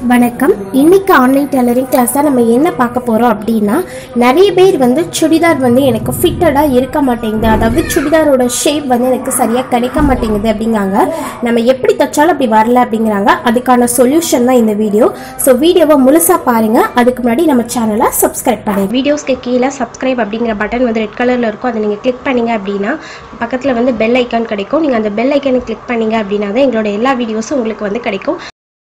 வணக்கம் இன்னைக்கு online tailoring class தான் நம்ம என்ன பார்க்க போகிறோம் அப்படின்னா நிறைய பேர் வந்து சுடிதார் வந்து எனக்கு ஃபிட்டடாக இருக்க மாட்டேங்குது அதாவது சுடிதாரோட ஷேப் வந்து எனக்கு சரியாக கிடைக்க மாட்டேங்குது அப்படிங்காங்க நம்ம எப்படி தைச்சாலும் அப்படி வரல அப்படிங்கிறாங்க அதுக்கான சொல்யூஷன் தான் இந்த வீடியோ ஸோ வீடியோவை முழுசாக பாருங்கள் அதுக்கு முன்னாடி நம்ம சேனலை சப்ஸ்கிரைப் பண்ணுங்க வீடியோஸ்க்கு கீழே சப்ஸ்கிரைப் அப்படிங்கிற பட்டன் வந்து ரெட் கலரில் இருக்கும் அதை நீங்கள் கிளிக் பண்ணீங்க அப்படின்னா பக்கத்தில் வந்து பெல் ஐக்கான் கிடைக்கும் நீங்கள் அந்த பெல் ஐக்கானை கிளிக் பண்ணீங்க அப்படின்னா தான் எங்களோட எல்லா வீடியோஸும் உங்களுக்கு வந்து கிடைக்கும்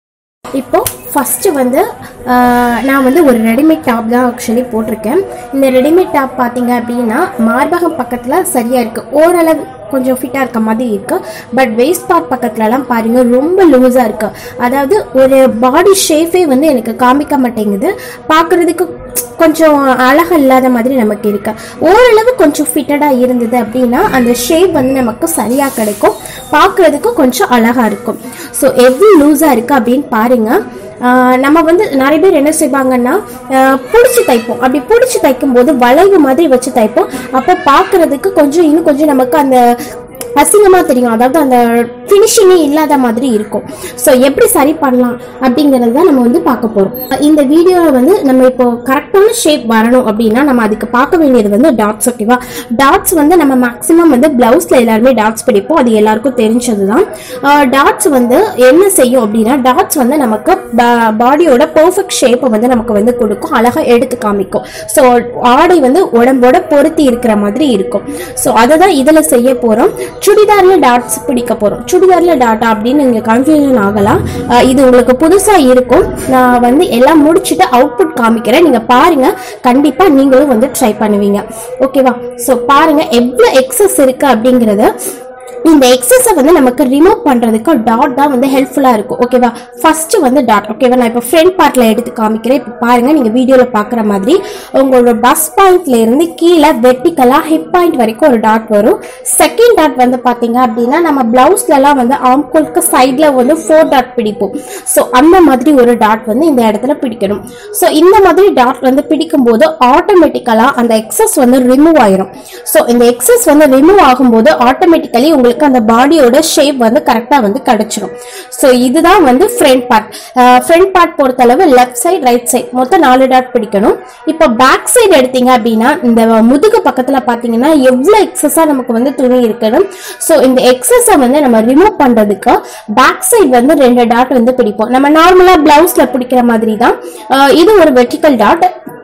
இப்போ ஃபஸ்ட்டு வந்து ஆஹ், நான் வந்து ஒரு ரெடிமேட் டாப் தான் ஆக்சுவலி போட்டிருக்கேன் இந்த ரெடிமேட் டாப் பார்த்தீங்க அப்படின்னா மார்பகம் பக்கத்தில் சரியாக இருக்குது ஓரளவு கொஞ்சம் ஃபிட்டாக இருக்க மாதிரி இருக்குது பட் வேஸ்ட் பார்ட் பக்கத்துலலாம் பாருங்கள் ரொம்ப லூஸாக இருக்குது அதாவது ஒரு பாடி ஷேப்பே வந்து எனக்கு காமிக்க மாட்டேங்குது பார்க்குறதுக்கு கொஞ்சம் அழகா இல்லாத மாதிரி நமக்கு இருக்கு ஓரளவு கொஞ்சம் ஃபிட்டடாக இருந்தது அப்படின்னா அந்த ஷேப் வந்து நமக்கு சரியாக கிடைக்கும் பார்க்குறதுக்கு கொஞ்சம் அழகா இருக்கும் ஸோ எவ்வளோ லூஸாக இருக்கு அப்படின்னு பாருங்க ஆஹ் நம்ம வந்து நிறைய பேர் என்ன செய்வாங்கன்னா பிடிச்சி தைப்போம் அப்படி பிடிச்சி தைக்கும் போது வளைவு மாதிரி வச்சு தைப்போம் அப்போ பார்க்குறதுக்கு கொஞ்சம் இன்னும் கொஞ்சம் நமக்கு அந்த அசிங்கமாக தெரியும் அதாவது அந்த ஃபினிஷிங்கே இல்லாத மாதிரி இருக்கும் ஸோ எப்படி சரி பண்ணலாம் அப்படிங்கிறது தான் நம்ம வந்து பார்க்க போகிறோம் இந்த வீடியோவில் வந்து நம்ம இப்போ கரெக்டான ஷேப் வரணும் அப்படின்னா நம்ம அதுக்கு பார்க்க வேண்டியது வந்து டாட்ஸ் ஓகேவா டாட்ஸ் வந்து நம்ம மேக்ஸிமம் வந்து பிளவுஸில் எல்லாருமே டாட்ஸ் பிடிப்போம் அது எல்லாருக்கும் தெரிஞ்சது தான் டாட்ஸ் வந்து என்ன செய்யும் அப்படின்னா டாட்ஸ் வந்து நமக்கு பாடியோட பர்ஃபெக்ட் ஷேப்பை வந்து நமக்கு வந்து கொடுக்கும் அழகாக எடுத்து காமிக்கும் ஸோ ஆடை வந்து உடம்போட பொருத்தி இருக்கிற மாதிரி இருக்கும் ஸோ அதை தான் இதில் செய்ய போகிறோம் சுடிதாரில் டாட்ஸ் பிடிக்க போகிறோம் சுடிதாரில் டாட்டா அப்படின்னு நீங்கள் கன்ஃபியூஷன் ஆகலாம் அஹ் இது உங்களுக்கு புதுசாக இருக்கும் நான் வந்து எல்லாம் முடிச்சுட்டு அவுட்புட் காமிக்கிறேன் நீங்கள் பாருங்கள் கண்டிப்பாக நீங்களும் வந்து ட்ரை பண்ணுவீங்க ஓகேவா ஸோ பாருங்கள் எவ்வளோ எக்ஸஸ் இருக்குது அப்படிங்கிறத இந்த எக்ஸஸை வந்து நமக்கு ரிமூவ் பண்ணுறதுக்கு டாட் தான் வந்து ஹெல்ப்ஃபுல்லாக இருக்கும் ஓகேவா ஃபர்ஸ்ட் வந்து டாட் ஓகேவா நான் இப்போ ஃப்ரண்ட் பார்ட்டில் எடுத்து காமிக்கிறேன் இப்போ பாருங்கள் நீங்கள் வீடியோவில் பார்க்குற மாதிரி உங்களோட பஸ் பாயிண்ட்ல இருந்து கீழே வெர்டிக்கலாக ஹிப் பாயிண்ட் வரைக்கும் ஒரு டாட் வரும் செகண்ட் டாட் வந்து பார்த்தீங்க அப்படின்னா நம்ம பிளவுஸ்லலாம் வந்து ஆம்கோலுக்கு சைடில் வந்து ஃபோர் டாட் பிடிப்போம் ஸோ அந்த மாதிரி ஒரு டாட் வந்து இந்த இடத்துல பிடிக்கணும் ஸோ இந்த மாதிரி டாட் வந்து பிடிக்கும் போது ஆட்டோமேட்டிக்கலாக அந்த எக்ஸஸ் வந்து ரிமூவ் ஆயிரும் ஸோ இந்த எக்ஸஸ் வந்து ரிமூவ் ஆகும்போது ஆட்டோமேட்டிக்கலி உங்களுக்கு அந்த பாடியோட ஷேப் வந்து கரெக்டாக வந்து கிடைச்சிரும் ஸோ இதுதான் வந்து ஃப்ரண்ட் பார்ட் ஃப்ரண்ட் பார்ட் பொறுத்தளவு லெஃப்ட் சைடு ரைட் சைடு மொத்தம் நாலு டாட் பிடிக்கணும் இப்போ பேக் சைடு எடுத்தீங்க அப்படின்னா இந்த முதுகு பக்கத்தில் பார்த்தீங்கன்னா எவ்வளோ எக்ஸஸாக நமக்கு வந்து துணி இருக்கணும் ஸோ இந்த எக்ஸஸை வந்து நம்ம ரிமூவ் பண்ணுறதுக்கு பேக் சைடு வந்து ரெண்டு டாட் வந்து பிடிப்போம் நம்ம நார்மலாக பிளவுஸில் பிடிக்கிற மாதிரி தான் அஹ் இது ஒரு வெர்டிக்கல் டாட்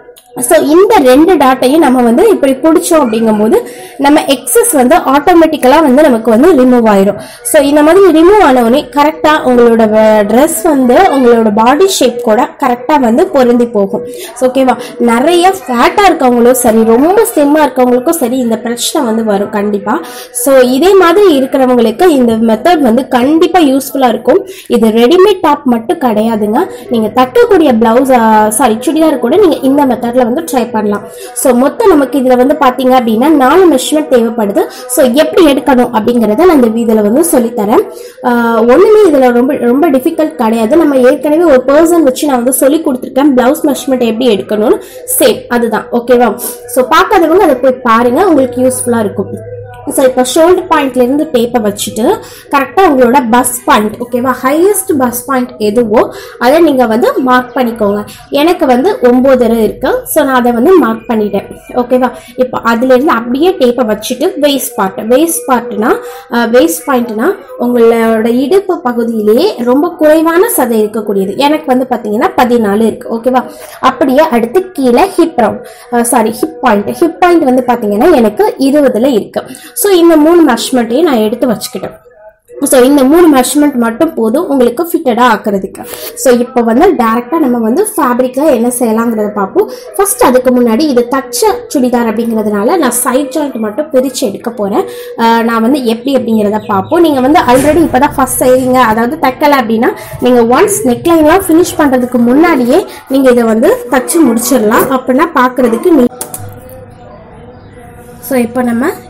ஸோ இந்த ரெண்டு டாட்டையும் நம்ம வந்து இப்படி பிடிச்சோம் அப்படிங்கும்போது நம்ம எக்ஸஸ் வந்து ஆட்டோமேட்டிக்கலாக வந்து நமக்கு வந்து ரிமூவ் ஆயிரும் ஸோ இந்த மாதிரி ரிமூவ் ஆனவுடனே கரெக்டாக உங்களோட ட்ரெஸ் வந்து உங்களோட பாடி ஷேப் கூட கரெக்டாக வந்து பொருந்தி போகும் ஸோ ஓகேவா நிறைய ஃபேட்டாக இருக்கவங்களும் சரி ரொம்ப ஸ்லிம்மாக இருக்கவங்களுக்கும் சரி இந்த பிரச்சனை வந்து வரும் கண்டிப்பாக ஸோ இதே மாதிரி இருக்கிறவங்களுக்கு இந்த மெத்தட் வந்து கண்டிப்பாக யூஸ்ஃபுல்லாக இருக்கும் இது ரெடிமேட் டாப் மட்டும் கிடையாதுங்க நீங்கள் தைக்கக்கூடிய பிளவுஸ் சாரி சுடிதார் கூட நீங்கள் இந்த மெத்தடில் வந்து ட்ரை பண்ணலாம் ஸோ மொத்தம் நமக்கு இதில் வந்து பார்த்தீங்க அப்படின்னா நாலு மெஷர்மெண்ட் தேவைப்படுது ஸோ எப்படி எடுக்கணும் அப்படிங்கிறத நான் இந்த இதில் வந்து சொல்லித்தரேன் ஆஹ் ஒண்ணுமே இதில் ரொம்ப ரொம்ப டிஃபிகல்ட் கிடையாது நம்ம ஏற்கனவே ஒரு பர்சன் வச்சு நான் வந்து சொல்லி கொடுத்துருக்கேன் பிளவுஸ் மெஷர்மெண்ட் எப்படி எடுக்கணும்னு சேம் அதுதான் ஓகேவா ஸோ பார்க்காதவங்க அதை போய் பாருங்க உங்களுக்கு யூஸ்ஃபுல்லாக இருக்கும் ஸோ இப்போ ஷோல்டர் பாயிண்ட்லேருந்து டேப்பை வச்சுட்டு கரெக்டாக உங்களோட பஸ் பாயிண்ட் ஓகேவா ஹையஸ்ட் பஸ் பாயிண்ட் எதுவோ அதை நீங்கள் வந்து மார்க் பண்ணிக்கோங்க எனக்கு வந்து ஒம்போதரை இருக்கு ஸோ நான் அதை வந்து மார்க் பண்ணிட்டேன் ஓகேவா இப்போ அதுலேருந்து அப்படியே டேப்பை வச்சுட்டு வேஸ்ட் பார்ட் வேஸ்ட் பார்ட்னா வேஸ்ட் பாயிண்ட்னா உங்களோட இடுப்பு பகுதியிலேயே ரொம்ப குறைவான சதை இருக்கக்கூடியது எனக்கு வந்து பார்த்தீங்கன்னா பதினாலு இருக்கு ஓகேவா அப்படியே அடுத்து கீழே hip round sorry hip point hip point வந்து பார்த்தீங்கன்னா எனக்கு இருபதுல இருக்கு ஸோ இந்த மூணு மெஷர்மெண்ட்டையும் நான் எடுத்து வச்சுக்கிட்டேன் ஸோ இந்த மூணு மெஷர்மெண்ட் மட்டும் போதும் உங்களுக்கு ஃபிட்டடாக ஆக்குறதுக்கு ஸோ இப்போ வந்து டேரெக்டாக நம்ம வந்து ஃபேப்ரிக்கில் என்ன செய்யலாங்கிறத பார்ப்போம் ஃபர்ஸ்ட் அதுக்கு முன்னாடி இது தச்ச சுடிதார் அப்படிங்கிறதுனால நான் சைட் ஜாயிண்ட் மட்டும் பிரித்து எடுக்க போகிறேன் நான் வந்து எப்படி அப்படிங்கிறத பார்ப்போம் நீங்கள் வந்து ஆல்ரெடி இப்போ தான் ஃபஸ்ட் செய்வீங்க அதாவது தைக்கலை அப்படின்னா நீங்கள் ஒன்ஸ் நெக்லைன்லாம் ஃபினிஷ் பண்ணுறதுக்கு முன்னாடியே நீங்கள் இதை வந்து தச்சு முடிச்சிடலாம் அப்படின்னா பார்க்குறதுக்கு நீ ஸோ இப்போ நம்ம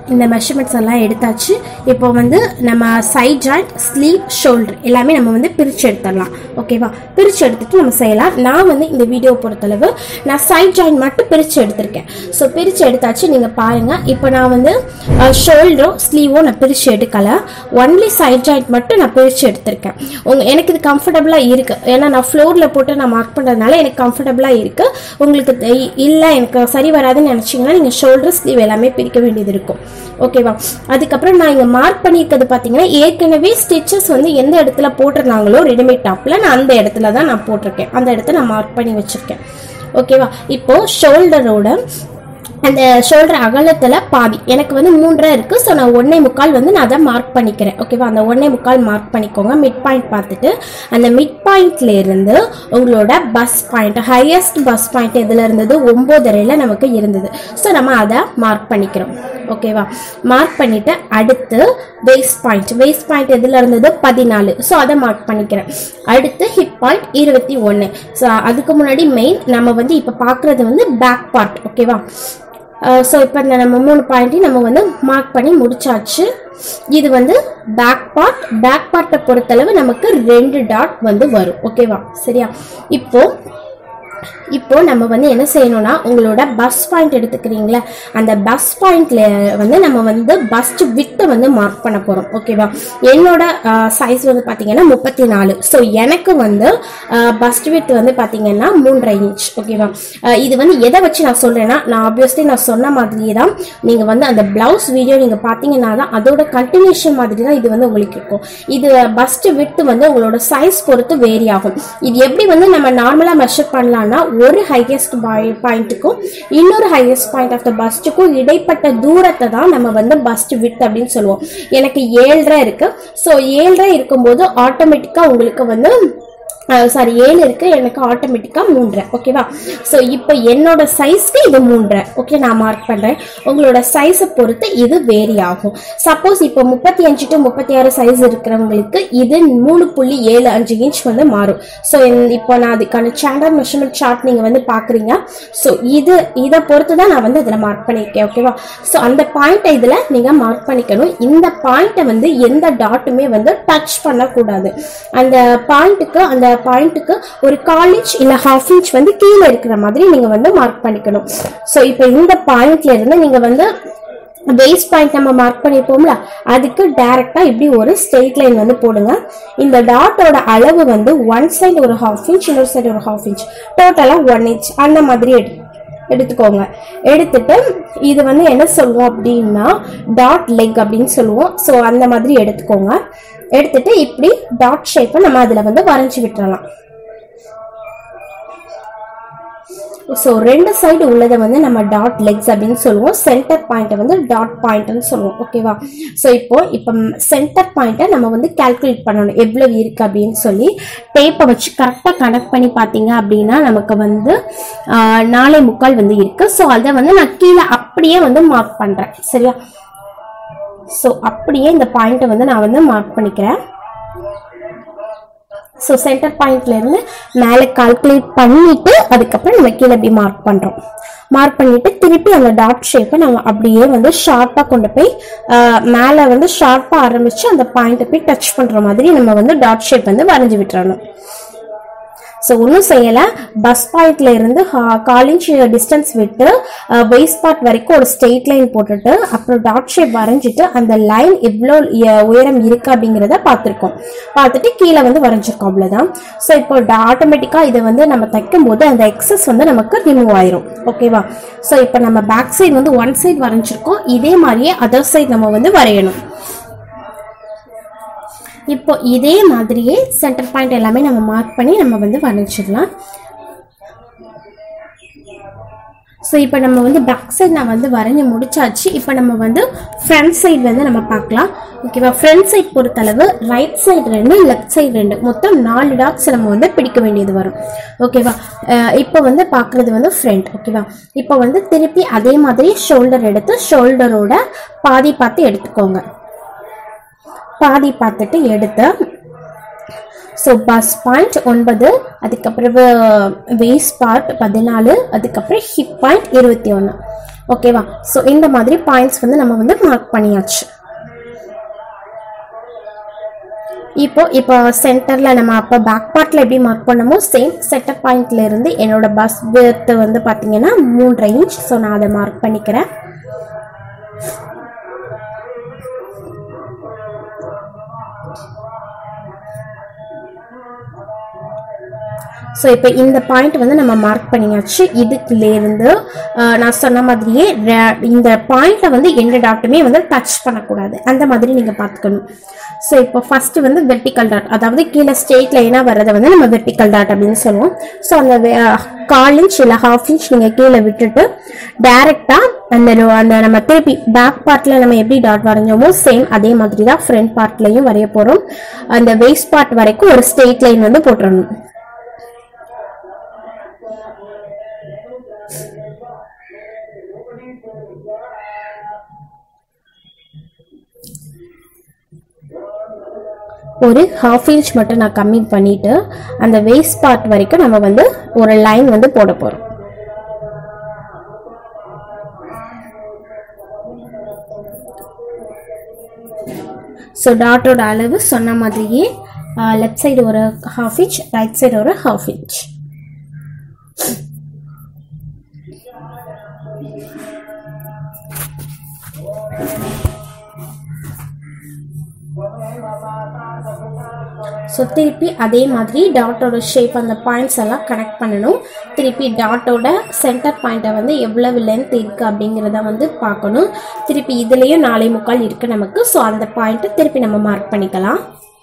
இந்த மெஷர்மெண்ட்ஸ் எல்லாம் எடுத்தாச்சு இப்போ வந்து நம்ம சைட் ஜாயிண்ட் ஸ்லீவ் ஷோல்டர் எல்லாமே நம்ம வந்து பிரித்து எடுத்துடலாம் ஓகேவா பிரித்து எடுத்துட்டு நம்ம செய்யலாம் நான் வந்து இந்த வீடியோ பொறுத்தளவு நான் சைட் ஜாயிண்ட் மட்டும் பிரித்து எடுத்திருக்கேன் ஸோ பிரித்து எடுத்தாச்சு நீங்கள் பாருங்கள் இப்போ நான் வந்து ஷோல்டரும் ஸ்லீவும் நான் பிரித்து எடுக்கல ஒன்லி சைட் ஜாயிண்ட் மட்டும் நான் பிரித்து எடுத்திருக்கேன் உங்க எனக்கு இது கம்ஃபர்டபுளாக இருக்குது ஏன்னா நான் ஃப்ளோரில் போட்டு நான் மார்க் பண்ணுறதுனால எனக்கு கம்ஃபர்டபுளாக இருக்குது உங்களுக்கு தெ- இல்லை எனக்கு சரி வராதுன்னு நினச்சிங்கன்னா நீங்கள் ஷோல்டர் ஸ்லீவ் எல்லாமே பிரிக்க வேண்டியது இருக்கும் ஓகேவா அதுக்கப்புறம் நான் இங்கே மார்க் பண்ணியிருக்கிறது பார்த்தீங்கன்னா ஏற்கனவே ஸ்டிச்சஸ் வந்து எந்த இடத்துல போட்டிருந்தாங்களோ ரெடிமேட் டாப்பில் நான் அந்த இடத்துல தான் நான் போட்டிருக்கேன் அந்த இடத்த நான் மார்க் பண்ணி வச்சுருக்கேன் ஓகேவா இப்போ ஷோல்டரோட அந்த ஷோல்டர் அகலத்தில் பாதி எனக்கு வந்து மூன்றரை இருக்குது ஸோ நான் ஒன்றே முக்கால் வந்து நான் அதை மார்க் பண்ணிக்கிறேன் ஓகேவா அந்த ஒன்றே முக்கால் மார்க் பண்ணிக்கோங்க மிட் பாயிண்ட் பார்த்துட்டு அந்த மிட் பாயிண்ட்ல இருந்து உங்களோட bust point highest bust point எதில் இருந்தது ஒம்போதரையில் நமக்கு இருந்தது ஸோ நம்ம அதை மார்க் பண்ணிக்கிறோம் ஓகேவா மார்க் பண்ணிட்டு அடுத்து வேஸ்ட் பாயிண்ட் வேஸ்ட் பாயிண்ட் எதில் இருந்தது பதினாலு ஸோ அதை மார்க் பண்ணிக்கிறேன் அடுத்து ஹிப் பாயிண்ட் இருபத்தி ஒன்று ஸோ அதுக்கு முன்னாடி மெயின் நம்ம வந்து இப்போ பார்க்குறது வந்து பேக் பார்ட் ஓகேவா ஸோ இப்போ இந்த நம்ம மூணு பாயிண்ட்டையும் நம்ம வந்து மார்க் பண்ணி முடிச்சாச்சு இது வந்து பேக் பார்ட் பேக் பார்ட்டை பொறுத்தளவு நமக்கு ரெண்டு டாட் வந்து வரும் ஓகேவா சரியா இப்போ இப்போ நம்ம வந்து என்ன செய்யணும்னா உங்களோட பஸ் பாயிண்ட் எடுத்துக்கிறீங்களா அந்த பஸ் பாயிண்ட்ல வந்து நம்ம வந்து பஸ்ட் வித்தை வந்து மார்க் பண்ண போறோம் ஓகேவா என்னோட சைஸ் வந்து பாத்தீங்கன்னா முப்பத்தி நாலு ஸோ எனக்கு வந்து பஸ்ட் வித் வந்து பாத்தீங்கன்னா மூன்றரை இன்ச் ஓகேவா அஹ் இது வந்து எதை வச்சு நான் சொல்றேன்னா நான் ஆப்வியஸ்லி நான் சொன்ன மாதிரியே தான் நீங்க வந்து அந்த பிளவுஸ் வீடியோ நீங்க பாத்தீங்கன்னா தான் அதோட கண்டினியூஷன் மாதிரி தான் இது வந்து உங்களுக்கு இருக்கும் இது பஸ்ட் வித் வந்து உங்களோட சைஸ் பொறுத்து வேரி ஆகும் இது எப்படி வந்து நம்ம நார்மலா மெஷர் பண்ணலாம்னா ஒரு ஹையஸ்ட் பாயிண்ட்டுக்கும் இன்னொரு ஹையஸ்ட் பாயிண்ட் ஆஃப் த பஸ்ட்டுக்கும் இடைப்பட்ட தூரத்தை தான் நம்ம வந்து பஸ்ட் வித் அப்படின்னு சொல்லுவோம் எனக்கு ஏழ்ரை இருக்கு ஸோ ஏழ்ரை இருக்கும்போது ஆட்டோமேட்டிக்காக உங்களுக்கு வந்து சாரி ஏழு இருக்கு எனக்கு ஆட்டோமேட்டிக்காக மூன்றரை ஓகேவா ஸோ இப்போ என்னோட சைஸ்க்கு இது மூன்றரை ஓகே நான் மார்க் பண்ணுறேன் உங்களோட சைஸை பொறுத்து இது வேரி ஆகும் சப்போஸ் இப்போ முப்பத்தி அஞ்சு டு முப்பத்தி ஆறு சைஸ் இருக்கிறவங்களுக்கு இது மூணு புள்ளி ஏழு அஞ்சு இன்ச் வந்து மாறும் ஸோ இப்போ நான் அதுக்கான ஸ்டாண்டர்ட் மெஷர்மெண்ட் சார்ட் நீங்கள் வந்து பார்க்குறீங்க ஸோ இது இதை பொறுத்து தான் நான் வந்து இதில் மார்க் பண்ணியிருக்கேன் ஓகேவா ஸோ அந்த பாயிண்ட்டை இதில் நீங்கள் மார்க் பண்ணிக்கணும் இந்த பாயிண்ட்டை வந்து எந்த டாட்டுமே வந்து டச் பண்ணக்கூடாது அந்த பாயிண்ட்டுக்கு அந்த பாயிண்ட்டுக்கு ஒரு கால் இன்ச் இல்லை ஹாஃப் இன்ச் வந்து கீழே இருக்கிற மாதிரி நீங்கள் வந்து மார்க் பண்ணிக்கணும் ஸோ இப்போ இந்த பாயிண்ட்ல இருந்து நீங்கள் வந்து பேஸ் பாயிண்ட் நம்ம மார்க் பண்ணியிருப்போம்ல அதுக்கு டைரக்டா இப்படி ஒரு ஸ்ட்ரெயிட் லைன் வந்து போடுங்க இந்த டாட்டோட அளவு வந்து ஒன் சைடு ஒரு ஹாஃப் இன்ச் இன்னொரு சைடு ஒரு ஹாஃப் இன்ச் டோட்டலா ஒன் இன்ச் அந்த மாதிரி எடு எடுத்துக்கோங்க எடுத்துட்டு இது வந்து என்ன சொல்லுவோம் அப்படின்னா டாட் லெக் அப்படின்னு சொல்லுவோம் ஸோ அந்த மாதிரி எடுத்துக்கோங்க எடுத்துட்டு இப்படி டாட் ஷேப்பை நம்ம அதில் வந்து வரைஞ்சி விட்டுறலாம் ஸோ ரெண்டு சைடு உள்ளதை வந்து நம்ம டாட் லெக்ஸ் அப்படின்னு சொல்லுவோம் சென்டர் பாயிண்ட்டை வந்து டாட் பாயிண்ட்னு சொல்லுவோம் ஓகேவா ஸோ இப்போ இப்போ சென்டர் பாயிண்ட்டை நம்ம வந்து கால்குலேட் பண்ணணும் எவ்வளவு இருக்கு அப்படின்னு சொல்லி டேப்பை வச்சு கரெக்டாக கனெக்ட் பண்ணி பார்த்தீங்க அப்படின்னா நமக்கு வந்து ஆஹ், நாலே முக்கால் வந்து இருக்கு ஸோ அதை வந்து நான் கீழே அப்படியே வந்து மார்க் பண்ணுறேன் சரியா ஸோ அப்படியே இந்த பாயிண்ட்டை வந்து நான் வந்து மார்க் பண்ணிக்கிறேன் ஸோ சென்டர் பாயிண்ட்ல இருந்து மேலே கால்குலேட் பண்ணிட்டு அதுக்கப்புறம் நம்ம கீழே இப்படி மார்க் பண்றோம் மார்க் பண்ணிட்டு திருப்பி அந்த டாட் ஷேப்பை நம்ம அப்படியே வந்து ஷார்ப்பாக கொண்டு போய் ஆஹ், மேலே வந்து ஷார்ப்பாக ஆரம்பிச்சு அந்த பாயிண்ட்டை போய் டச் பண்ற மாதிரி நம்ம வந்து டாட் ஷேப் வந்து வரைஞ்சி விட்டுறணும் ஸோ ஒன்றும் செய்யலை பஸ் பாயிண்ட்ல இருந்து கால் இன்ச் டிஸ்டன்ஸ் விட்டு பேஸ் பார்ட் வரைக்கும் ஒரு ஸ்ட்ரெயிட் லைன் போட்டுட்டு அப்புறம் டாட் ஷேப் வரைஞ்சிட்டு அந்த லைன் எவ்வளோ உயரம் இருக்கு அப்படிங்கிறத பார்த்துருக்கோம் பார்த்துட்டு கீழே வந்து வரைஞ்சிருக்கோம் அவ்வளோதான் ஸோ இப்போ ஆட்டோமேட்டிக்காக இதை வந்து நம்ம தைக்கும் போது அந்த எக்ஸஸ் வந்து நமக்கு ரிமூவ் ஆயிரும் ஓகேவா ஸோ இப்போ நம்ம பேக் சைடு வந்து ஒன் சைடு வரைஞ்சிருக்கோம் இதே மாதிரியே அதர் சைடு நம்ம வந்து வரையணும் இப்போ இதே மாதிரியே சென்டர் பாயிண்ட் எல்லாமே நம்ம மார்க் பண்ணி நம்ம வந்து வரைஞ்சிடலாம் ஸோ இப்போ நம்ம வந்து பேக் சைடு நான் வந்து வரைஞ்சி முடிச்சாச்சு இப்போ நம்ம வந்து ஃப்ரண்ட் சைடு வந்து நம்ம பார்க்கலாம் ஓகேவா ஃப்ரண்ட் சைடு பொறுத்தளவு ரைட் சைடு ரெண்டு லெஃப்ட் சைடு ரெண்டு மொத்தம் நாலு டாட்ஸ் நம்ம வந்து பிடிக்க வேண்டியது வரும் ஓகேவா அஹ் இப்போ வந்து பார்க்குறது வந்து ஃப்ரண்ட் ஓகேவா இப்போ வந்து திருப்பி அதே மாதிரி ஷோல்டர் எடுத்து ஷோல்டரோட பாதி பார்த்து எடுத்துக்கோங்க பாதி பார்த்துட்டு எடுத்து ஸோ பஸ் பாயிண்ட் ஒன்பது அதுக்கப்புறம் வேஸ்ட் பார்ட் பதினாலு அதுக்கப்புறம் ஹிப் பாயிண்ட் இருபத்தி ஒன்று ஓகேவா ஸோ இந்த மாதிரி பாயிண்ட்ஸ் வந்து நம்ம வந்து மார்க் பண்ணியாச்சு இப்போ இப்போ சென்டரில் நம்ம அப்போ பேக் பார்ட்டில் எப்படி மார்க் பண்ணமோ சேம் சென்டர் பாயிண்ட்ல இருந்து என்னோட பஸ் வித்து வந்து பார்த்தீங்கன்னா மூன்றரை இன்ச் ஸோ நான் அதை மார்க் பண்ணிக்கிறேன் ஸோ இப்போ இந்த பாயிண்ட் வந்து நம்ம மார்க் பண்ணியாச்சு இதுக்குலேருந்து நான் சொன்ன மாதிரியே re- இந்த பாயிண்ட்டை வந்து எந்த டாட்டுமே வந்து டச் பண்ணக்கூடாது அந்த மாதிரி நீங்கள் பார்த்துக்கணும் ஸோ இப்போ ஃபஸ்ட்டு வந்து வெர்டிக்கல் டாட் அதாவது கீழே ஸ்ட்ரெயிட் லைனாக வர்றதை வந்து நம்ம வெர்டிக்கல் டாட் அப்படின்னு சொல்லுவோம் ஸோ அந்த ve- கால் இன்ச் இல்லை ஹாஃப் இன்ச் நீங்கள் கீழே விட்டுட்டு டைரெக்டாக அந்த ரோ- அந்த நம்ம திருப்பி பேக் பார்ட்டில் நம்ம எப்படி டாட் வரைஞ்சோமோ சேம் அதே மாதிரி தான் ஃப்ரண்ட் பார்ட்லையும் வரைய போகிறோம் அந்த வேஸ்ட் பார்ட் வரைக்கும் ஒரு ஸ்ட்ரெயிட் லைன் வந்து போட்டுறணும் ஒரு ஹாஃப் இன்ச் மட்டும் நான் கம்மி பண்ணிட்டு அந்த வேஸ்ட் பார்ட் வரைக்கும் நம்ம வந்து ஒரு லைன் வந்து போட போகிறோம் ஸோ டாட்டோட அளவு சொன்ன மாதிரியே லெஃப்ட் சைடு ஒரு ஹாஃப் இன்ச் ரைட் சைடு ஒரு ஹாஃப் இன்ச் ஸோ திருப்பி அதே மாதிரி டாட்டோட ஷேப் அந்த பாயிண்ட்ஸ் எல்லாம் கனெக்ட் பண்ணணும் திருப்பி டாட்டோட சென்டர் பாயிண்ட்டை வந்து எவ்வளவு லென்த் இருக்குது அப்படிங்கிறத வந்து பார்க்கணும் திருப்பி இதுலேயும் நாலே முக்கால் இருக்குது நமக்கு ஸோ அந்த பாயிண்ட்டை திருப்பி நம்ம மார்க் பண்ணிக்கலாம்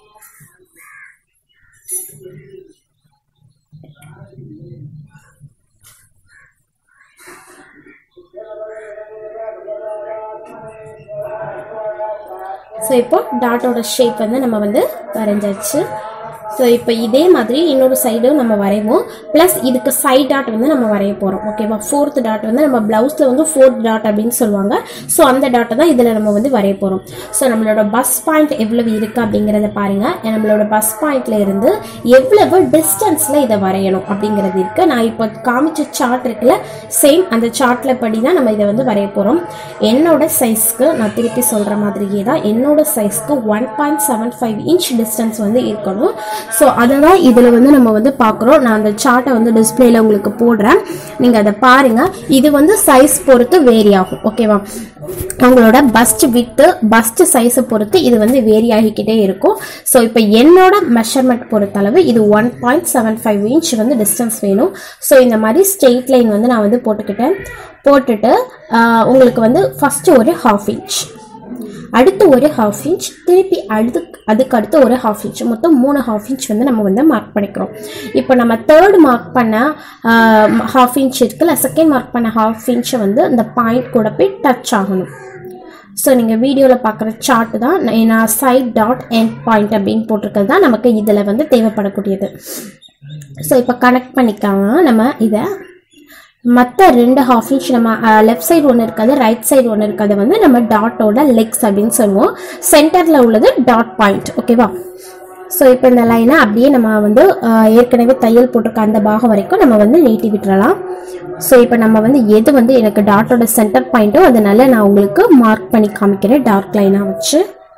ஸோ இப்போ டாட்டோட ஷேப் வந்து நம்ம வந்து வரைஞ்சாச்சு ஸோ இப்போ இதே மாதிரி இன்னொரு சைடும் நம்ம வரைவோம் ப்ளஸ் இதுக்கு சைட் டாட் வந்து நம்ம வரைய போகிறோம் ஓகேவா ஃபோர்த் டாட் வந்து நம்ம ப்ளவுஸில் வந்து ஃபோர்த் டாட் அப்படின்னு சொல்லுவாங்க ஸோ அந்த டாட்டை தான் இதில் நம்ம வந்து வரைய போகிறோம் ஸோ நம்மளோட பஸ் பாயிண்ட் எவ்வளவு இருக்குது அப்படிங்கிறத பாருங்கள் நம்மளோட பஸ் பாயிண்ட்ல இருந்து எவ்வளவு டிஸ்டன்ஸில் இதை வரையணும் அப்படிங்கிறது இருக்குது நான் இப்போ காமிச்ச சார்ட் இருக்குல்ல சேம் அந்த சார்ட்டில் படி தான் நம்ம இதை வந்து வரைய போகிறோம் என்னோட சைஸ்க்கு நான் திருப்பி சொல்கிற மாதிரியே தான் என்னோட சைஸ்க்கு one point seven five inch distance வந்து இருக்கணும் ஸோ அதை தான் இதில் வந்து நம்ம வந்து பார்க்குறோம் நான் அந்த சார்ட்டை வந்து டிஸ்பிளேல உங்களுக்கு போடுறேன் நீங்கள் அதை பாருங்கள் இது வந்து சைஸ் பொறுத்து வேரி ஆகும் ஓகேவா உங்களோட பஸ்ட் வித்து பஸ்ட் சைஸை பொறுத்து இது வந்து வேரி ஆகிக்கிட்டே இருக்கும் ஸோ இப்போ என்னோட மெஷர்மெண்ட் பொறுத்தளவு இது one point seven five inch வந்து டிஸ்டன்ஸ் வேணும் ஸோ இந்த மாதிரி ஸ்ட்ரெயிட் லைன் வந்து நான் வந்து போட்டுக்கிட்டேன் போட்டுட்டு ஆஹ், உங்களுக்கு வந்து ஃபஸ்ட்டு ஒரு ஹாஃப் இன்ச் அடுத்து ஒரு ஹாஃப் இன்ச் திருப்பி அடுத்து அதுக்கு அடுத்து ஒரு ஹாஃப் இன்ச் மொத்தம் மூணு ஹாஃப் இன்ச் வந்து நம்ம வந்து மார்க் பண்ணிக்கிறோம் இப்போ நம்ம தேர்ட் மார்க் பண்ண ஹாஃப் இன்ச் இருக்குல்ல செகண்ட் மார்க் பண்ண ஹாஃப் இன்ச்சை வந்து அந்த பாயிண்ட் கூட போய் டச் ஆகணும் ஸோ நீங்கள் வீடியோவில் பார்க்குற சார்ட் தான் நான் நான் சைட் டாட் எண்ட் பாயிண்ட் அப்படின்னு போட்டிருக்கிறது தான் நமக்கு இதில் வந்து தேவைப்படக்கூடியது ஸோ இப்போ கனெக்ட் பண்ணிக்கலாம் நம்ம இதை மற்ற ரெண்டு ஹாஃப் இன்ச் நம்ம லெஃப்ட் சைடு ஒன்று இருக்காது ரைட் சைடு ஒன்று இருக்காது வந்து நம்ம டாட்டோட லெக்ஸ் அப்படின்னு சொல்லுவோம் சென்டரில் உள்ளது டாட் பாயிண்ட் ஓகேவா ஸோ இப்போ இந்த லைனை அப்படியே நம்ம வந்து அஹ், ஏற்கனவே தையல் போட்டிருக்க அந்த பாகம் வரைக்கும் நம்ம வந்து நீட்டி விட்டுறலாம் ஸோ இப்போ நம்ம வந்து எது வந்து எனக்கு டாட்டோட சென்டர் பாயிண்ட்டோ அதனால நான் உங்களுக்கு மார்க் பண்ணி காமிக்கிறேன் டார்க் லைனாக வச்சு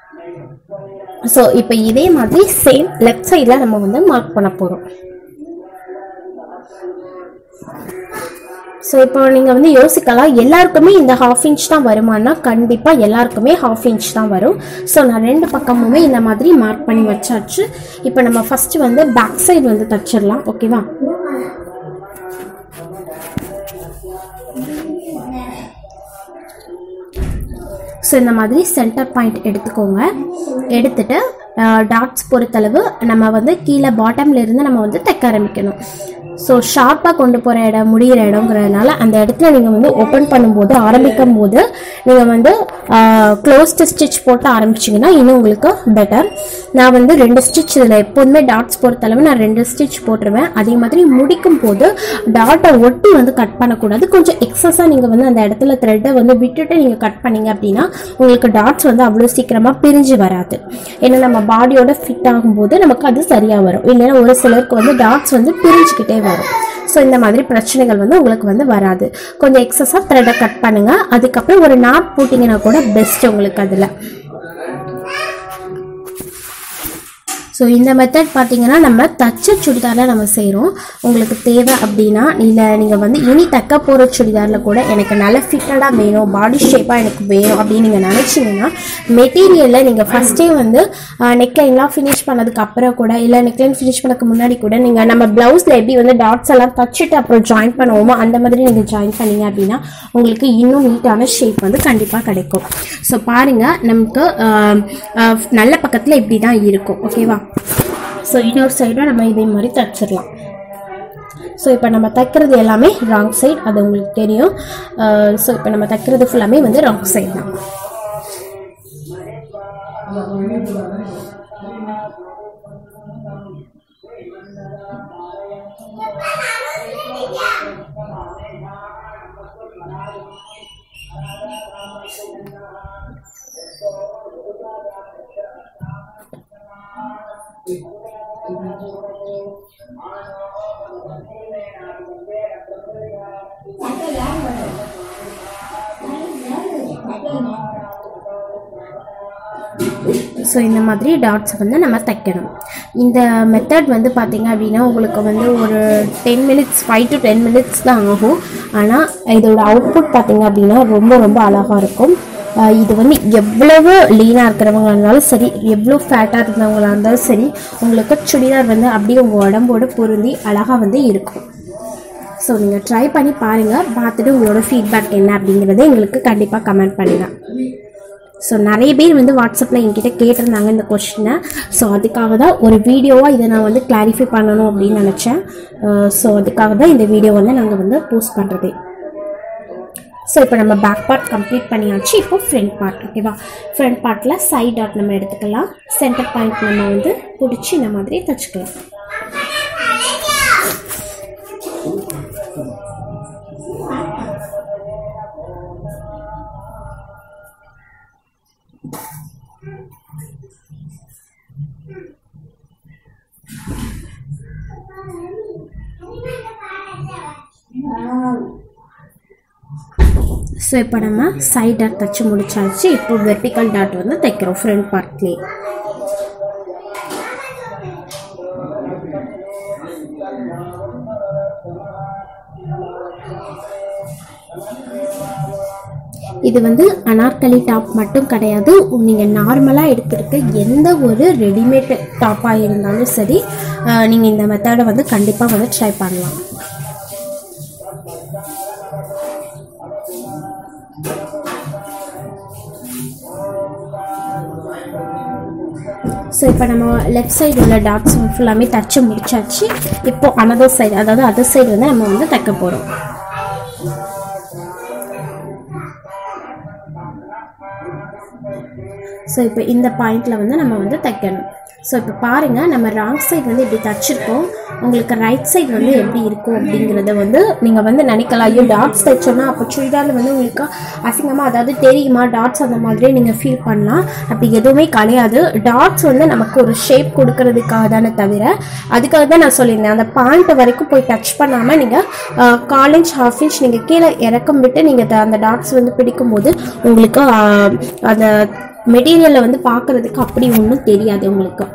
ஸோ இப்போ இதே மாதிரி சேம் லெஃப்ட் சைடில் நம்ம வந்து மார்க் பண்ண போகிறோம் ஸோ இப்போ நீங்கள் வந்து யோசிக்கலாம் எல்லாருக்குமே இந்த ஹாஃப் இன்ச் தான் வருமானா கண்டிப்பாக எல்லாருக்குமே ஹாஃப் இன்ச் தான் வரும் ஸோ நான் ரெண்டு பக்கமுமே இந்த மாதிரி மார்க் பண்ணி வச்சாச்சு இப்போ நம்ம ஃபஸ்ட்டு வந்து பேக் சைடு வந்து தச்சிடலாம் ஓகேவா ஸோ இந்த மாதிரி சென்டர் பாயிண்ட் எடுத்துக்கோங்க எடுத்துட்டு டாட்ஸ் பொறுத்தளவு நம்ம வந்து கீழே பாட்டம்ல இருந்து நம்ம வந்து தைக்க ஆரம்பிக்கணும் ஸோ ஷார்ப்பாக கொண்டு போகிற இடம் முடிகிற இடங்கிறதுனால அந்த இடத்துல நீங்கள் வந்து ஓப்பன் பண்ணும்போது ஆரம்பிக்கும் போது நீங்கள் வந்து க்ளோஸ்டு ஸ்டிச் போட்டு ஆரம்பிச்சிங்கன்னா இன்னும் உங்களுக்கு பெட்டர் நான் வந்து ரெண்டு ஸ்டிச் இதில் எப்போதுமே டாட்ஸ் பொறுத்தளவு நான் ரெண்டு ஸ்டிச் போட்டுருவேன் அதே மாதிரி முடிக்கும் போது டாட்டை ஒட்டி வந்து கட் பண்ணக்கூடாது கொஞ்சம் எக்ஸஸாக நீங்கள் வந்து அந்த இடத்துல த்ரெட்டை வந்து விட்டுட்டு நீங்கள் கட் பண்ணீங்க அப்படின்னா உங்களுக்கு டாட்ஸ் வந்து அவ்வளோ சீக்கிரமாக பிரிஞ்சு வராது ஏன்னா நம்ம பாடியோட ஃபிட் ஆகும்போது நமக்கு அது சரியாக வரும் இல்லைன்னா ஒரு சிலருக்கு வந்து டாட்ஸ் வந்து பிரிஞ்சுக்கிட்டே வரும் ஸோ இந்த மாதிரி பிரச்சனைகள் வந்து உங்களுக்கு வந்து வராது கொஞ்சம் எக்ஸஸாக த்ரெட்டை கட் பண்ணுங்கள் அதுக்கப்புறம் ஒரு நாட் போட்டிங்கன்னா கூட பெஸ்ட் உங்களுக்கு அதில் ஸோ இந்த மெத்தட் பார்த்தீங்கன்னா நம்ம தச்ச சுடிதாரில் நம்ம செய்கிறோம் உங்களுக்கு தேவை அப்படின்னா இல்லை நீங்கள் வந்து இனி தைக்க போகிற சுடிதாரில் கூட எனக்கு நல்ல ஃபிட்டடாக வேணும் பாடி ஷேப்பாக எனக்கு வேணும் அப்படின்னு நீங்கள் நினச்சிங்கன்னா மெட்டீரியலில் நீங்கள் ஃபஸ்ட்டே வந்து நெக்லைன்லாம் ஃபினிஷ் பண்ணதுக்கு அப்புறம் கூட இல்லை நெக்லைன் ஃபினிஷ் பண்ணதுக்கு முன்னாடி கூட நீங்கள் நம்ம ப்ளவுஸில் எப்படி வந்து டாட்ஸ் எல்லாம் தச்சுட்டு அப்புறம் ஜாயின் பண்ணுவோமோ அந்த மாதிரி நீங்கள் ஜாயின் பண்ணீங்க அப்படின்னா உங்களுக்கு இன்னும் நீட்டான ஷேப் வந்து கண்டிப்பாக கிடைக்கும் ஸோ பாருங்கள் நமக்கு ஆஹ், ஆஹ், நல்ல பக்கத்தில் இப்படி தான் இருக்கும் ஓகேவா ஸோ இன்னொரு சைடும் நம்ம இதே மாதிரி தச்சிடலாம் ஸோ இப்போ நம்ம தைக்கிறது எல்லாமே ராங் சைடு அது உங்களுக்கு தெரியும் ஸோ இப்போ நம்ம தைக்கிறது ஃபுல்லாமே வந்து ராங் சைடு தான் ஸோ இந்த மாதிரி டாட்ஸ் வந்து நம்ம தைக்கணும் இந்த மெத்தட் வந்து பார்த்தீங்க அப்படின்னா உங்களுக்கு வந்து ஒரு ten minutes five to ten minutes தான் ஆகும் ஆனால் இதோட அவுட்புட் பார்த்தீங்க அப்படின்னா ரொம்ப ரொம்ப அழகாக இருக்கும் ஆஹ் இது வந்து எவ்வளவு லீனாக இருக்கிறவங்களா இருந்தாலும் சரி எவ்வளோ ஃபேட்டாக இருந்தவங்களா இருந்தாலும் சரி உங்களுக்கு சுடிதார் வந்து அப்படியே உங்கள் உடம்போட பொருந்தி அழகாக வந்து இருக்கும் ஸோ நீங்கள் ட்ரை பண்ணி பாருங்கள் பார்த்துட்டு உங்களோட ஃபீட்பேக் என்ன அப்படிங்கிறத எங்களுக்கு கண்டிப்பாக கமெண்ட் பண்ணுங்கள் ஸோ நிறைய பேர் வந்து வாட்ஸ்அப்பில் என்கிட்ட கேட்டிருந்தாங்க இந்த கொஷினை ஸோ அதுக்காக தான் ஒரு வீடியோவாக இதை நான் வந்து கிளாரிஃபை பண்ணணும் அப்படின்னு நினச்சேன் ஸோ அதுக்காக தான் இந்த வீடியோ வந்து நாங்கள் வந்து போஸ்ட் பண்ணுறது ஸோ இப்போ நம்ம பேக் பார்ட் கம்ப்ளீட் பண்ணியாச்சு இப்போ ஃப்ரண்ட் பார்ட் ஓகேவா ஃப்ரண்ட் பார்ட்டில் சைட் டாட் நம்ம எடுத்துக்கலாம் சென்டர் பாயிண்ட் நம்ம வந்து பிடிச்சி இந்த மாதிரி தச்சுக்கலாம் ஸோ இப்போ நம்ம சைட் டாட் தச்சு முடிச்சாச்சு இப்போ வெர்டிக்கல் டாட் வந்து தைக்கிறோம் ஃப்ரண்ட் பார்ட்லேயே இது வந்து அனார்கலி டாப் மட்டும் கிடையாது நீங்கள் நார்மலாக எடுத்திருக்க எந்த ஒரு ரெடிமேட் டாப்பாக இருந்தாலும் சரி நீங்கள் இந்த மெத்தடை வந்து கண்டிப்பாக வந்து ட்ரை பண்ணலாம் ஸோ இப்போ நம்ம லெஃப்ட் சைடு உள்ள டாட்ஸ் ஃபுல்லாமே தச்சு முடிச்சாச்சு இப்போ அனதர் சைடு அதாவது அதர் சைடு வந்து நம்ம வந்து தைக்க போகிறோம் ஸோ இப்போ இந்த பாயிண்டில் வந்து நம்ம வந்து தைக்கணும் ஸோ இப்போ பாருங்கள் நம்ம ராங் சைடு வந்து இப்படி தச்சிருக்கோம் உங்களுக்கு ரைட் சைடு வந்து எப்படி இருக்கும் அப்படிங்கிறத வந்து நீங்கள் வந்து நினைக்கலாம் ஐயோ டாட்ஸ் தைச்சோன்னா அப்போ சுடிதாரில் வந்து உங்களுக்கு அசிங்கமாக அதாவது தெரியுமா டாட்ஸ் அந்த மாதிரி நீங்கள் ஃபீல் பண்ணலாம் அப்படி எதுவுமே கிடையாது டாட்ஸ் வந்து நமக்கு ஒரு ஷேப் கொடுக்கறதுக்காக தானே தவிர அதுக்காக தான் நான் சொல்லியிருந்தேன் அந்த பாயிண்ட் வரைக்கும் போய் டச் பண்ணாமல் நீங்கள் காலேஜ் ஹாஃப் இன்ச் நீங்கள் கீழே இறக்கம் விட்டு நீங்கள் அந்த டாட்ஸ் வந்து பிடிக்கும்போது உங்களுக்கு ஆஹ், அந்த மெட்டீரியலை வந்து பார்க்குறதுக்கு அப்படி ஒன்றும் தெரியாது உங்களுக்கு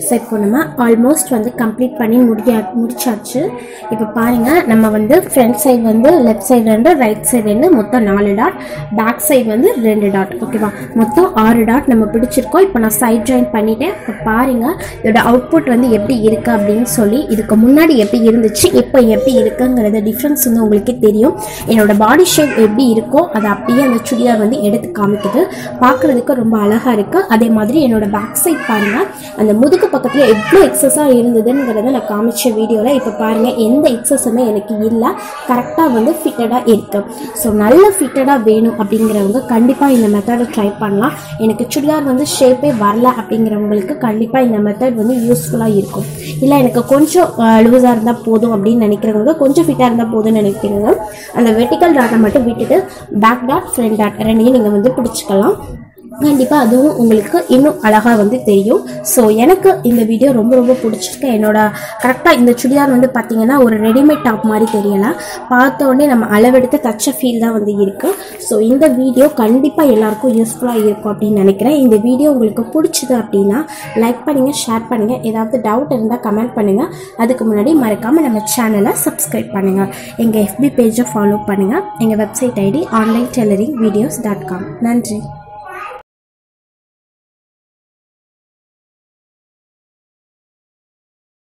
ஸோ இப்போ நம்ம ஆல்மோஸ்ட் வந்து கம்ப்ளீட் பண்ணி முடியா முடிச்சாச்சு இப்போ பாருங்கள் நம்ம வந்து ஃப்ரண்ட் சைடு வந்து லெஃப்ட் சைடு ரெண்டு ரைட் சைடு ரெண்டு மொத்தம் நாலு டாட் பேக் சைடு வந்து ரெண்டு டாட் ஓகேவா மொத்தம் ஆறு டாட் நம்ம பிடிச்சிருக்கோம் இப்போ நான் சைட் ஜாயின் பண்ணிட்டேன் இப்போ பாருங்கள் இதோட அவுட்புட் வந்து எப்படி இருக்குது அப்படின்னு சொல்லி இதுக்கு முன்னாடி எப்படி இருந்துச்சு இப்போ எப்படி இருக்குங்கிறது டிஃப்ரென்ஸ் வந்து உங்களுக்கே தெரியும் என்னோட பாடி ஷேப் எப்படி இருக்கோ அதை அப்படியே அந்த சுடிதார் வந்து எடுத்து காமிக்குது பார்க்குறதுக்கு ரொம்ப அழகாக இருக்குது அதே மாதிரி என்னோட பேக் சைட் பாருங்கள் அந்த முதுகு பக்கத்தில் எவ்வளோ எக்ஸஸாக இருந்ததுங்கிறத நான் காமிச்ச வீடியோவில் இப்போ பாருங்கள் எந்த எக்ஸஸுமே எனக்கு இல்லை கரெக்டாக வந்து ஃபிட்டடாக இருக்கு ஸோ நல்ல ஃபிட்டடாக வேணும் அப்படிங்கிறவங்க கண்டிப்பாக இந்த மெத்தடை ட்ரை பண்ணலாம் எனக்கு சுடிதார் வந்து ஷேப்பே வரல அப்படிங்கிறவங்களுக்கு கண்டிப்பாக இந்த மெத்தட் வந்து யூஸ்ஃபுல்லாக இருக்கும் இல்லை எனக்கு கொஞ்சம் லூஸாக இருந்தால் போதும் அப்படின்னு நினைக்கிறவங்க கொஞ்சம் ஃபிட்டாக இருந்தால் போதும்னு நினைக்கிறவங்க அந்த வெர்டிக்கல் டாட்டை மட்டும் விட்டுட்டு பேக் டாட் ஃப்ரண்ட் டாட் ரெண்டையும் நீங்கள் வந்து பிடிச்சிக்கலாம் கண்டிப்பாக அதுவும் உங்களுக்கு இன்னும் அழகாக வந்து தெரியும் ஸோ எனக்கு இந்த வீடியோ ரொம்ப ரொம்ப பிடிச்சிருக்கு என்னோட கரெக்டாக இந்த சுடிதார் வந்து பார்த்தீங்கன்னா ஒரு ரெடிமேட் டாப் மாதிரி தெரியல பார்த்த உடனே நம்ம அளவெடுத்து தச்ச ஃபீல் தான் வந்து இருக்குது ஸோ இந்த வீடியோ கண்டிப்பாக எல்லாருக்கும் யூஸ்ஃபுல்லாக இருக்கும் அப்படின்னு நினைக்கிறேன் இந்த வீடியோ உங்களுக்கு பிடிச்சது அப்படின்னா லைக் பண்ணுங்கள் ஷேர் பண்ணுங்கள் ஏதாவது டவுட் இருந்தால் கமெண்ட் பண்ணுங்கள் அதுக்கு முன்னாடி மறக்காமல் நம்ம சேனலை சப்ஸ்கிரைப் பண்ணுங்கள் எங்கள் எஃபி பேஜை ஃபாலோ பண்ணுங்கள் எங்கள் website ID online tailoring videos dot com நன்றி